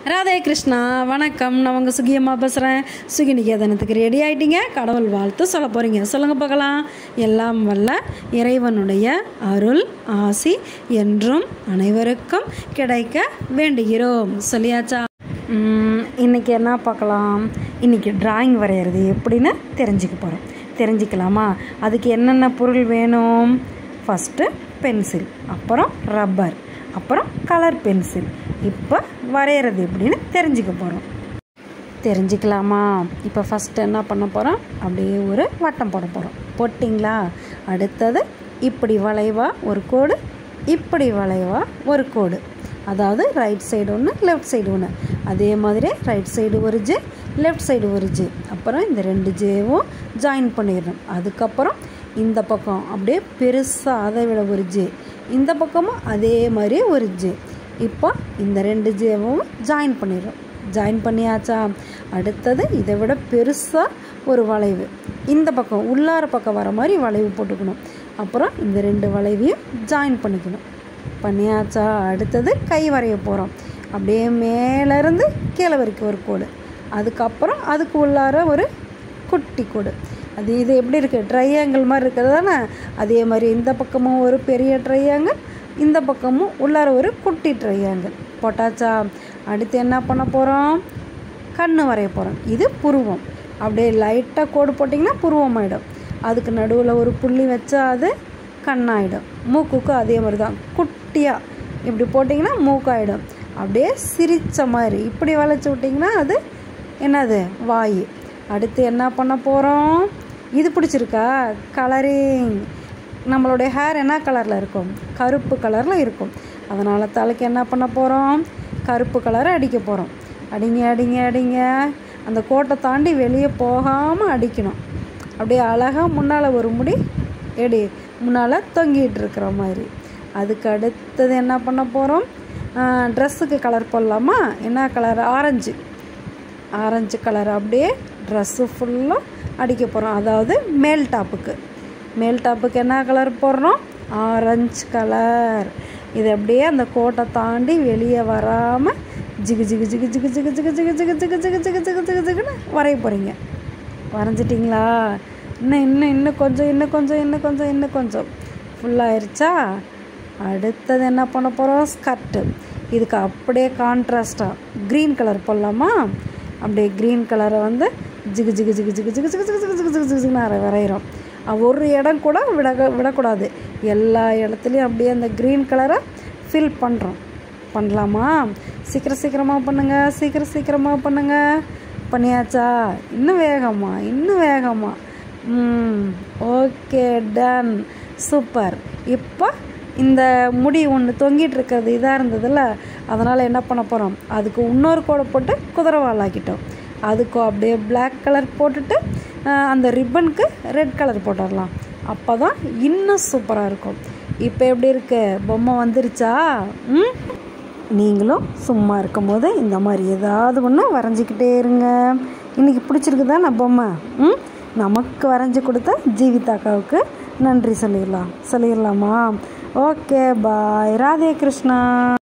ராதே கிருஷ்ணா வணக்கம் நான் உங்கள் சுகியம்மா பேசுகிறேன் சுகி நிகேதனத்துக்கு ரெடி ஆகிட்டீங்க கடவுள் வாழ்த்து சொல்ல போகிறீங்க சொல்லுங்கள் பார்க்கலாம் எல்லாம் வல்ல இறைவனுடைய அருள் ஆசி என்றும் அனைவருக்கும் கிடைக்க வேண்டுகிறோம் சொல்லியாச்சா ம், இன்னைக்கு என்ன பார்க்கலாம் இன்னைக்கு டிராயிங் வரைகிறது எப்படின்னு தெரிஞ்சுக்க போகிறோம் தெரிஞ்சுக்கலாமா அதுக்கு என்னென்ன பொருள் வேணும் ஃபஸ்ட்டு பென்சில் அப்புறம் ரப்பர் அப்புறம் கலர் பென்சில் இப்போ வரைகிறது எப்படின்னு தெரிஞ்சுக்க போகிறோம் தெரிஞ்சுக்கலாமா இப்போ ஃபஸ்ட்டு என்ன பண்ண போகிறோம் அப்படியே ஒரு வட்டம் போட போகிறோம் போட்டிங்களா அடுத்தது இப்படி வளைவா ஒரு கோடு இப்படி வளைவா ஒரு கோடு அதாவது ரைட் சைடு ஒன்று லெஃப்ட் சைடு ஒன்று அதே மாதிரி ரைட் சைடு ஒரு ஜே லெஃப்ட் சைடு ஒரு ஜே அப்புறம் இந்த ரெண்டு ஜேவும் ஜாயின் பண்ணிடணும் அதுக்கப்புறம் இந்த பக்கம் அப்படியே பெருசாக அதை விட ஒரு ஜே இந்த பக்கமும் அதே மாதிரி ஒரு ஜே இப்போ இந்த ரெண்டு ஜேவும் ஜாயின் பண்ணிடுறோம் ஜாயின் பண்ணியாச்சா அடுத்தது இதை விட பெருசாக ஒரு வளைவு இந்த பக்கம் உள்ளார பக்கம் வர மாதிரி வளைவு போட்டுக்கணும் அப்புறம் இந்த ரெண்டு வளைவையும் ஜாயின் பண்ணிக்கணும் பண்ணியாச்சா அடுத்தது கை வரைய போகிறோம் அப்படியே மேலேருந்து கீழே வரைக்கும் ஒரு கோடு அதுக்கப்புறம் அதுக்கு உள்ளார ஒரு குட்டி கோடு அது இது எப்படி இருக்குது ட்ரையாங்கிள் மாதிரி இருக்கிறது தானே அதே மாதிரி இந்த பக்கமும் ஒரு பெரிய ட்ரையாங்கிள் இந்த பக்கமும் உள்ளார ஒரு குட்டி ட்ரையாங்கிள் போட்டாச்சா அடுத்து என்ன பண்ண போகிறோம் கண்ணு வரைய போகிறோம் இது புருவம் அப்படியே லைட்டாக கோடு போட்டிங்கன்னா புருவம் ஆகிடும் அதுக்கு நடுவில் ஒரு புள்ளி வச்சா அது கண்ணாயிடும் மூக்குக்கும் அதே மாதிரி தான் குட்டியாக இப்படி போட்டிங்கன்னா மூக்காயிடும் அப்படியே சிரித்த மாதிரி இப்படி வளைச்சி விட்டிங்கன்னா அது என்னது வாய் அடுத்து என்ன பண்ண போகிறோம் இது பிடிச்சிருக்கா கலரிங் நம்மளுடைய ஹேர் என்ன கலரில் இருக்கும் கருப்பு கலரில் இருக்கும் அதனால் தலைக்கு என்ன பண்ண போகிறோம் கருப்பு கலரை அடிக்க போகிறோம் அடிங்க அடிங்க அடிங்க அந்த கோட்டை தாண்டி வெளியே போகாமல் அடிக்கணும் அப்படியே அழகாக முன்னால் ஒரு முடி எடி முன்னால் தொங்கிட்டு இருக்கிற மாதிரி அதுக்கு அடுத்தது என்ன பண்ண போகிறோம் ட்ரெஸ்ஸுக்கு கலர் போடலாமா என்ன கலர் ஆரஞ்சு ஆரஞ்சு கலர் அப்படியே ட்ரெஸ்ஸு ஃபுல்லாக அடிக்க போகிறோம் அதாவது மேல் டாப்புக்கு மேல் டாப்புக்கு என்ன கலர் போடுறோம் ஆரஞ்சு கலர் இது அப்படியே அந்த கோட்டை தாண்டி வெளியே வராமல் ஜிகு ஜிகு ஜிகு ஜிகு ஜிகு ஜிகு ஜிகு ஜிகு ஜிகு ஜிகு ஜிகு ஜிகு ஜிகு ஜிகுன்னு வரைய போகிறீங்க வரைஞ்சிட்டிங்களா இன்னும் இன்னும் இன்னும் கொஞ்சம் இன்னும் கொஞ்சம் இன்னும் கொஞ்சம் இன்னும் கொஞ்சம் ஃபுல்லாகிருச்சா அடுத்தது என்ன பண்ண போகிறோம் ஸ்கர்ட்டு இதுக்கு அப்படியே கான்ட்ராஸ்டாக க்ரீன் கலர் போடலாமா அப்படியே க்ரீன் கலரை வந்து ஜிகு ஜிகு ஜிகு ஜிகு ஜிகு ஜிகு ஜிகு ஜிகு ஜிகு ஜிகு ஜிகுன்னு வரைகிறோம் ஒரு இடம் கூட விட விடக்கூடாது எல்லா இடத்துலையும் அப்படியே அந்த க்ரீன் கலரை ஃபில் பண்ணுறோம் பண்ணலாமா சீக்கிரம் சீக்கிரமாக பண்ணுங்கள் சீக்கிரம் சீக்கிரமாக பண்ணுங்கள் பண்ணியாச்சா இன்னும் வேகமா இன்னும் வேகமா ம் ஓகே டன் சூப்பர் இப்போ இந்த முடி ஒன்று தொங்கிட்டு இருக்கிறது இதாக இருந்ததில்ல அதனால் என்ன பண்ண போகிறோம் அதுக்கு இன்னொரு கோடை போட்டு குதிரைவால் ஆக்கிட்டோம் அதுக்கு அப்படியே Black கலர் போட்டுட்டு ஆஹ், அந்த ரிப்பனுக்கு ரெட் கலர் போட்டுடலாம் அப்போ தான் இன்னும் சூப்பராக இருக்கும் இப்போ எப்படி இருக்கு பொம்மை வந்துருச்சா ம் நீங்களும் சும்மா இருக்கும்போது இந்த மாதிரி ஏதாவது ஒன்று வரைஞ்சிக்கிட்டே இருங்க இன்றைக்கி பிடிச்சிருக்குதா நான் பொம்மை ம் நமக்கு வரைஞ்சி கொடுத்த ஜீவிதாக்காவுக்கு நன்றி சொல்லிடலாம் சொல்லிடலாமா ஓகே பாய் ராதே கிருஷ்ணா